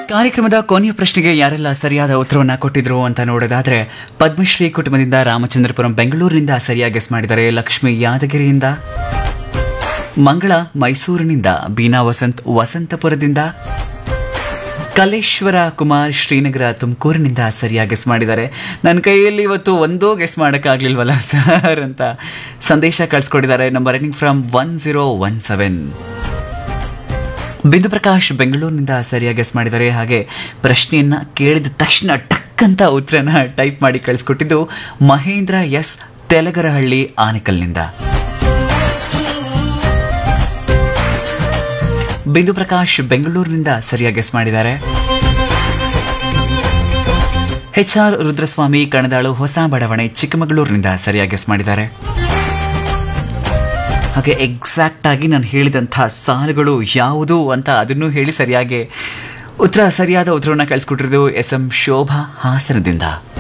ಕಾರ್ಯಕ್ರಮದ ಕೊನೆಯ ಪ್ರಶ್ನೆಗೆ ಯಾರೆಲ್ಲ ಸರಿಯಾದ ಉತ್ತರವನ್ನ ಕೊಟ್ಟಿದ್ರು ಅಂತ ನೋಡೋದಾದ್ರೆ ಪದ್ಮಶ್ರೀ ಕುಟುಂಬದಿಂದ ರಾಮಚಂದ್ರಪುರಂ ಬೆಂಗಳೂರಿನಿಂದ ಸರಿಯಾಗಿ ಗೆಸ್ ಮಾಡಿದ್ದಾರೆ ಲಕ್ಷ್ಮಿ ಯಾದಗಿರಿಯಿಂದ ಮಂಗಳ ಮೈಸೂರಿನಿಂದ ಬೀನಾ ವಸಂತ್ ವಸಂತಪುರದಿಂದ ಕಲೇಶ್ವರ ಕುಮಾರ್ ಶ್ರೀನಗರ ತುಮಕೂರಿನಿಂದ ಸರಿಯಾಗಿ ಗೆಸ್ ಮಾಡಿದ್ದಾರೆ ನನ್ನ ಕೈಯಲ್ಲಿ ಇವತ್ತು ಒಂದೋ ಗೆಸ್ ಮಾಡೋಕ್ಕಾಗ್ಲಿಲ್ವಲ್ಲ ಸರ್ ಅಂತ ಸಂದೇಶ ಕಳಿಸ್ಕೊಟ್ಟಿದ್ದಾರೆ number running from one zero one seven Bindu Prakash ಬೆಂಗಳೂರಿನಿಂದ ಸರಿಯಾಗಿ ಗೆಸ್ ಮಾಡಿದ್ದಾರೆ ಹಾಗೆ ಪ್ರಶ್ನೆಯನ್ನ ಕೇಳಿದ ತಕ್ಷಣ ಟಕ್ ಅಂತ ಉತ್ತರನ ಟೈಪ್ ಮಾಡಿ ಕಳಿಸ್ಕೊಟ್ಟಿದ್ದು ಮಹೇಂದ್ರ ಎಸ್ ತೆಲಗರಹಳ್ಳಿ ಆನೆಕಲ್ನಿಂದ ಬಿಂದು ಪ್ರಕಾಶ್ ಬೆಂಗಳೂರಿನಿಂದ ಸರಿಯಾಗಿ ಗೆಸ್ ಮಾಡಿದ್ದಾರೆ ಎಚ್ ಆರ್ ರುದ್ರಸ್ವಾಮಿ ಕಣದಾಳು ಹೊಸ ಬಡಾವಣೆ ಚಿಕ್ಕಮಗಳೂರಿನಿಂದ ಸರಿಯಾಗಿ ಗೆಸ್ ಮಾಡಿದ್ದಾರೆ ಹಾಗೆ ಎಕ್ಸಾಕ್ಟ್ ಆಗಿ ನಾನು ಹೇಳಿದಂತಹ ಸಾಲುಗಳು ಯಾವುದು ಅಂತ ಅದನ್ನು ಹೇಳಿ ಸರಿಯಾಗಿ ಉತ್ತರ ಸರಿಯಾದ ಉತ್ತರವನ್ನು ಕಳಿಸ್ಕೊಟ್ಟಿರೋದು ಎಸ್ ಎಂ ಶೋಭಾ ಹಾಸನದಿಂದ